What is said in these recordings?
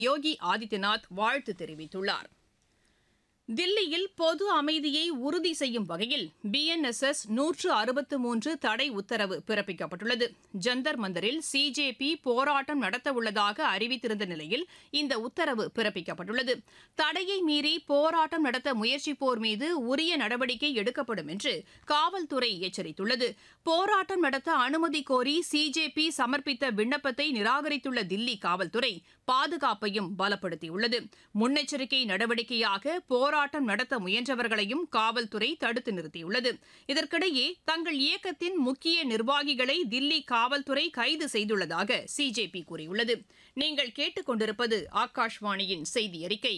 யோகி ஆதித்யநாத் வாழ்த்து தெரிவித்துள்ளார் தில்லியில் பொது அமைதியை உறுதி செய்யும் வகையில் பிஎன்எஸ்எஸ் நூற்று அறுபத்து மூன்று தடை உத்தரவு பிறப்பிக்கப்பட்டுள்ளது ஜந்தர் மந்தரில் சிஜேபி போராட்டம் நடத்தவுள்ளதாக அறிவித்திருந்த நிலையில் இந்த உத்தரவு பிறப்பிக்கப்பட்டுள்ளது தடையை மீறி போராட்டம் நடத்த முயற்சிப்போர் மீது உரிய நடவடிக்கை எடுக்கப்படும் என்று காவல்துறை எச்சரித்துள்ளது போராட்டம் நடத்த அனுமதி கோரி சிஜேபி சமர்ப்பித்த விண்ணப்பத்தை நிராகரித்துள்ள தில்லி காவல்துறை பாதுகாப்பையும் பலப்படுத்தியுள்ளது முன்னெச்சரிக்கை நடவடிக்கையாக போராட்டம் நடத்த முயன்றவர்களையும் காவல்துறை தடுத்து நிறுத்தியுள்ளது இதற்கிடையே தங்கள் இயக்கத்தின் முக்கிய நிர்வாகிகளை தில்லி காவல்துறை கைது செய்துள்ளதாக சிஜேபி கூறியுள்ளது நீங்கள் கேட்டுக்கொண்டிருப்பது ஆகாஷ்வாணியின் செய்தி அறிக்கை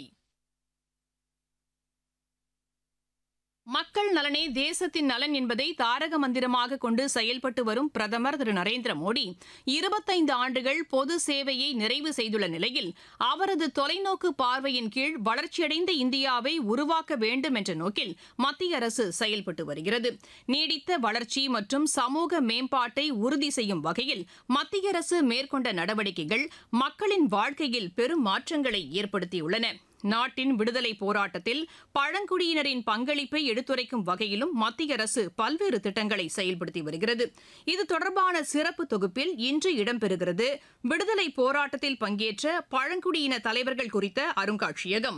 மக்கள் நலனே தேசத்தின் நலன் என்பதை தாரக மந்திரமாக கொண்டு செயல்பட்டு வரும் பிரதமர் திரு நரேந்திர மோடி இருபத்தைந்து ஆண்டுகள் பொது சேவையை நிறைவு செய்துள்ள நிலையில் அவரது தொலைநோக்கு பார்வையின் கீழ் வளர்ச்சியடைந்த இந்தியாவை உருவாக்க வேண்டும் என்ற நோக்கில் மத்திய அரசு செயல்பட்டு வருகிறது நீடித்த வளர்ச்சி மற்றும் சமூக மேம்பாட்டை உறுதி செய்யும் வகையில் மத்திய அரசு மேற்கொண்ட நடவடிக்கைகள் மக்களின் வாழ்க்கையில் பெரும் மாற்றங்களை ஏற்படுத்தியுள்ளன நாட்டின் விடுதலை போராட்டத்தில் பழங்குடியினரின் பங்களிப்பை எடுத்துரைக்கும் வகையிலும் மத்திய அரசு பல்வேறு திட்டங்களை செயல்படுத்தி வருகிறது இது தொடர்பான சிறப்பு தொகுப்பில் இன்று இடம்பெறுகிறது விடுதலை போராட்டத்தில் பங்கேற்ற பழங்குடியின தலைவர்கள் குறித்த அருங்காட்சியகம்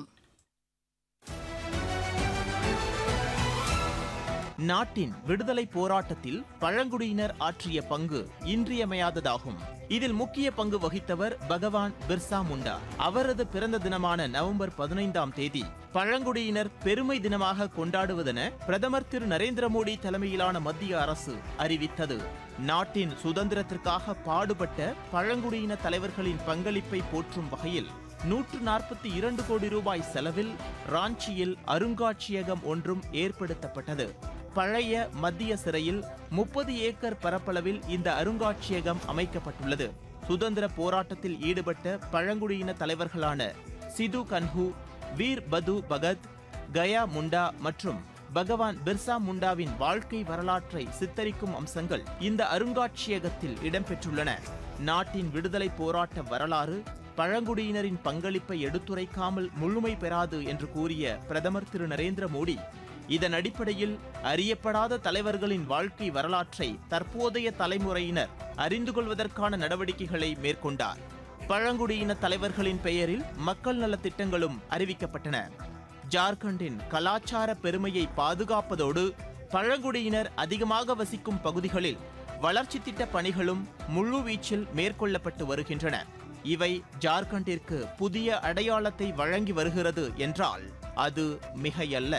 நாட்டின் விடுதலை போராட்டத்தில் பழங்குடியினர் ஆற்றிய பங்கு இன்றியமையாததாகும் இதில் முக்கிய பங்கு வகித்தவர் பகவான் பிர்சா முண்டா அவரது பிறந்த தினமான நவம்பர் பதினைந்தாம் தேதி பழங்குடியினர் பெருமை தினமாக கொண்டாடுவதென பிரதமர் திரு நரேந்திர மோடி தலைமையிலான மத்திய அரசு அறிவித்தது நாட்டின் சுதந்திரத்திற்காக பாடுபட்ட பழங்குடியின தலைவர்களின் பங்களிப்பை போற்றும் வகையில் நூற்று நாற்பத்தி இரண்டு கோடி ரூபாய் செலவில் ராஞ்சியில் அருங்காட்சியகம் ஒன்றும் ஏற்படுத்தப்பட்டது பழைய மத்திய சிறையில் முப்பது ஏக்கர் பரப்பளவில் இந்த அருங்காட்சியகம் அமைக்கப்பட்டுள்ளது சுதந்திர போராட்டத்தில் ஈடுபட்ட பழங்குடியின தலைவர்களான சிது கன்ஹு வீர் பது பகத் கயா முண்டா மற்றும் பகவான் பிர்சா முண்டாவின் வாழ்க்கை வரலாற்றை சித்தரிக்கும் அம்சங்கள் இந்த அருங்காட்சியகத்தில் இடம்பெற்றுள்ளன நாட்டின் விடுதலை போராட்ட வரலாறு பழங்குடியினரின் பங்களிப்பை எடுத்துரைக்காமல் முழுமை பெறாது என்று கூறிய பிரதமர் திரு நரேந்திர மோடி இதன் அடிப்படையில் அறியப்படாத தலைவர்களின் வாழ்க்கை வரலாற்றை தற்போதைய தலைமுறையினர் அறிந்து கொள்வதற்கான நடவடிக்கைகளை மேற்கொண்டார் பழங்குடியின தலைவர்களின் பெயரில் மக்கள் நலத் திட்டங்களும் அறிவிக்கப்பட்டன ஜார்க்கண்டின் கலாச்சார பெருமையை பாதுகாப்பதோடு பழங்குடியினர் அதிகமாக வசிக்கும் பகுதிகளில் வளர்ச்சி திட்ட பணிகளும் முழுவீச்சில் மேற்கொள்ளப்பட்டு வருகின்றன இவை ஜார்க்கண்டிற்கு புதிய அடையாளத்தை வழங்கி வருகிறது என்றால் அது மிகையல்ல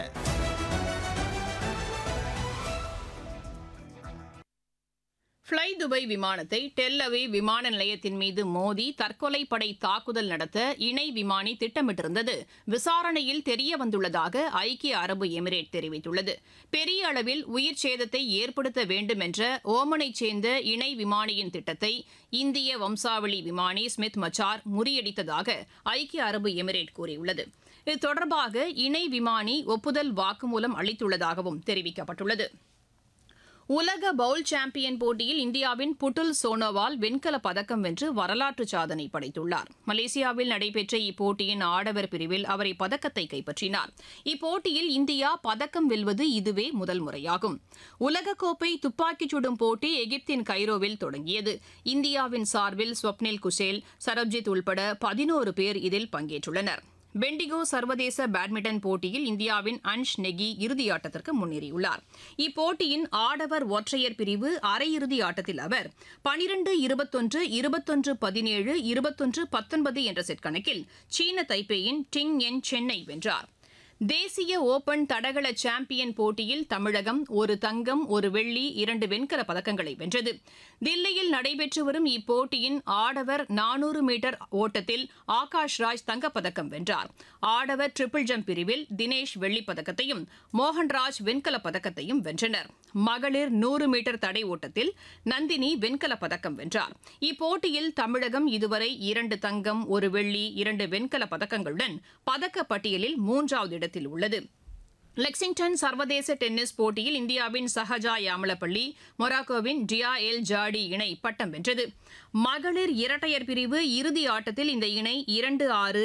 ஃப்ளை துபாய் விமானத்தை டெல் அவே விமான நிலையத்தின் மீது மோதி தற்கொலை படை தாக்குதல் நடத்த இணை விமானி திட்டமிட்டிருந்தது விசாரணையில் தெரிய வந்துள்ளதாக ஐக்கிய அரபு எமிரேட் தெரிவித்துள்ளது பெரிய அளவில் உயிர் சேதத்தை ஏற்படுத்த வேண்டும் என்ற ஓமனைச் சேர்ந்த இணை விமானியின் திட்டத்தை இந்திய வம்சாவளி விமானி ஸ்மித் மச்சார் முறியடித்ததாக ஐக்கிய அரபு எமிரேட் கூறியுள்ளது இது தொடர்பாக இணை விமானி ஒப்புதல் வாக்குமூலம் அளித்துள்ளதாகவும் தெரிவிக்கப்பட்டுள்ளது உலக பவுல் சாம்பியன் போட்டியில் இந்தியாவின் புட்டுல் சோனோவால் வெண்கலப் பதக்கம் வென்று வரலாற்று சாதனை படைத்துள்ளார் மலேசியாவில் நடைபெற்ற இப்போட்டியின் ஆடவர் பிரிவில் அவர் இப்பதக்கத்தை கைப்பற்றினார் இப்போட்டியில் இந்தியா பதக்கம் வெல்வது இதுவே முதல் முறையாகும் உலகக்கோப்பை துப்பாக்கிச் சுடும் போட்டி எகிப்தின் கைரோவில் தொடங்கியது இந்தியாவின் சார்பில் ஸ்வப்னில் குசேல் சரப்ஜித் உள்பட பதினோரு பேர் இதில் பங்கேற்றுள்ளனர் பெண்டிகோ சர்வதேச பேட்மிண்டன் போட்டியில் இந்தியாவின் அன்ஷ் நெகி இறுதியாட்டத்திற்கு முன்னேறியுள்ளார் இப்போட்டியின் ஆடவர் ஒற்றையர் பிரிவு அரையிறுதி ஆட்டத்தில் அவர் பனிரெண்டு இருபத்தொன்று இருபத்தொன்று பதினேழு இருபத்தொன்று பத்தொன்பது என்ற செட் கணக்கில் சீன தைப்பேயின் டிங் என் சென்னை வென்றார் தேசிய ஓபன் தடகள சாம்பியன் போட்டியில் தமிழகம் ஒரு தங்கம் ஒரு வெள்ளி இரண்டு வெண்கல பதக்கங்களை வென்றது தில்லியில் நடைபெற்று வரும் இப்போட்டியின் ஆடவர் நானூறு மீட்டர் ஓட்டத்தில் ஆகாஷ் ராஜ் தங்கப்பதக்கம் வென்றார் ஆடவர் ட்ரிபிள் ஜம்ப் பிரிவில் தினேஷ் வெள்ளிப் பதக்கத்தையும் மோகன்ராஜ் வெண்கலப் பதக்கத்தையும் வென்றனர் மகளிர் நூறு மீட்டர் தடை ஓட்டத்தில் நந்தினி வெண்கலப் பதக்கம் வென்றார் இப்போட்டியில் தமிழகம் இதுவரை இரண்டு தங்கம் ஒரு வெள்ளி இரண்டு வெண்கல பதக்கங்களுடன் பதக்க பட்டியலில் மூன்றாவது இடத்தில் உள்ளது லெக்சிங்டன் சர்வதேச டென்னிஸ் போட்டியில் இந்தியாவின் சஹஜா யாமலப்பள்ளி மொராக்கோவின் டியா எல் ஜாடி இணை பட்டம் வென்றது மகளிர் இரட்டையர் பிரிவு இறுதி ஆட்டத்தில் இந்த இணை இரண்டு ஆறு